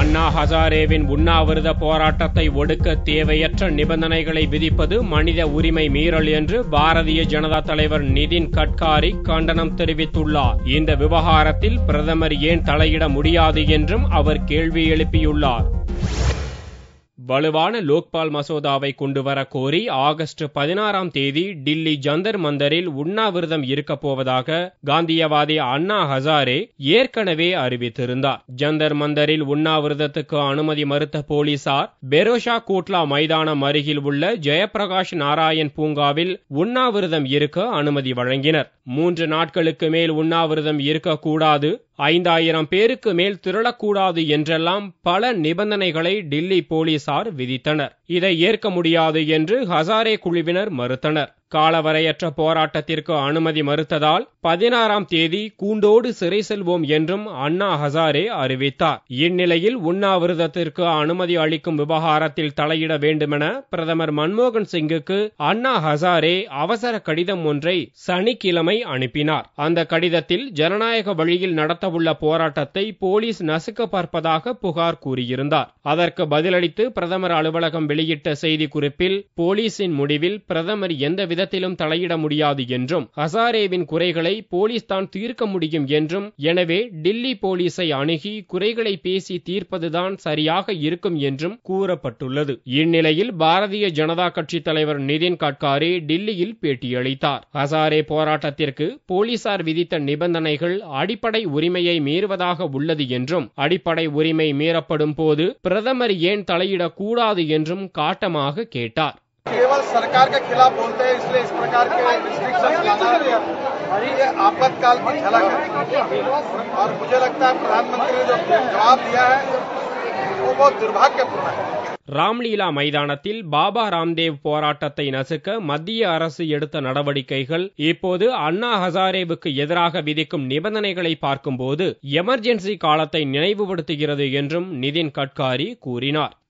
அண்ணா ஹசாரேவின் உண்ணாவிரத போராட்டத்தை ஒடுக்க தேவையற்ற நிபந்தனைகளை விதிப்பது மனித உரிமை மீறல் என்று பாரதிய ஜனதா தலைவர் நிதின் கட்காரி கண்டனம் தெரிவித்துள்ளார் இந்த விவகாரத்தில் பிரதமர் ஏன் தலையிட முடியாது என்றும் அவர் கேள்வி எழுப்பியுள்ளார் வலுவான லோக்பால் மசோதாவை கொண்டுவர கோரி ஆகஸ்ட் பதினாறாம் தேதி டில்லி ஜந்தர் மந்தரில் உண்ணாவிரதம் இருக்கப் போவதாக காந்தியவாதி அண்ணா ஹசாரே ஏற்கனவே அறிவித்திருந்தார் ஜந்தர் மந்தரில் உண்ணாவிரதத்துக்கு அனுமதி மறுத்த போலீசார் பெரோஷா கோட்லா மைதானம் அருகில் உள்ள ஜெயபிரகாஷ் நாராயண் பூங்காவில் உண்ணாவிரதம் இருக்க அனுமதி வழங்கினர் மூன்று நாட்களுக்கு மேல் உண்ணாவிரதம் இருக்கக்கூடாது ஐந்தாயிரம் பேருக்கு மேல் திரளக்கூடாது என்றெல்லாம் பல நிபந்தனைகளை டில்லி போலீசார் விதித்தனர் இதை ஏற்க முடியாது என்று ஹசாரே குழுவினர் மறுத்தனர் காலவரையற்ற போராட்டத்திற்கு அனுமதி மறுத்ததால் பதினாறாம் தேதி கூண்டோடு சிறை செல்வோம் என்றும் அண்ணா ஹசாரே அறிவித்தார் இந்நிலையில் உண்ணாவிரதத்திற்கு அனுமதி அளிக்கும் விவகாரத்தில் தலையிட வேண்டுமென பிரதமர் மன்மோகன் சிங்குக்கு அண்ணா ஹசாரே அவசர கடிதம் ஒன்றை சனிக்கிழமை அனுப்பினார் அந்த கடிதத்தில் ஜனநாயக வழியில் நடத்தவுள்ள போராட்டத்தை போலீஸ் நசுக்க பார்ப்பதாக புகார் கூறியிருந்தார் அதற்கு பதிலளித்து பிரதமர் அலுவலகம் வெளியிட்ட செய்தி குறிப்பில் போலீசின் முடிவில் பிரதமர் எந்தவித விதத்திலும் தலையிட முடியாது என்றும் ஹசாரேவின் குறைகளை போலீஸ் தான் தீர்க்க முடியும் என்றும் எனவே டில்லி போலீஸை அணுகி குறைகளை பேசி தீர்ப்பதுதான் சரியாக இருக்கும் என்றும் கூறப்பட்டுள்ளது இந்நிலையில் பாரதிய ஜனதா கட்சி தலைவர் நிதின் கட்காரி டில்லியில் பேட்டியளித்தார் ஹசாரே போராட்டத்திற்கு போலீசார் விதித்த நிபந்தனைகள் அடிப்படை உரிமையை மீறுவதாக உள்ளது என்றும் அடிப்படை உரிமை மீறப்படும் போது பிரதமர் ஏன் தலையிடக்கூடாது என்றும் காட்டமாக கேட்டார் केवल सरकार के खिलाफ बोलते हैं इसलिए इस प्रकार के रिस्ट्रिक्शन लाना ये आपातकाल की झलक है और मुझे लगता है प्रधानमंत्री ने जो जवाब दिया है वो बहुत दुर्भाग्यपूर्ण है ராம்லீலா மைதானத்தில் பாபா ராம்தேவ் போராட்டத்தை நசுக்க மத்திய அரசு எடுத்த நடவடிக்கைகள் இப்போது அண்ணா ஹசாரேவுக்கு எதிராக விதிக்கும் நிபந்தனைகளை பார்க்கும்போது எமர்ஜென்சி காலத்தை நினைவுபடுத்துகிறது என்றும் நிதின் கட்காரி கூறினார்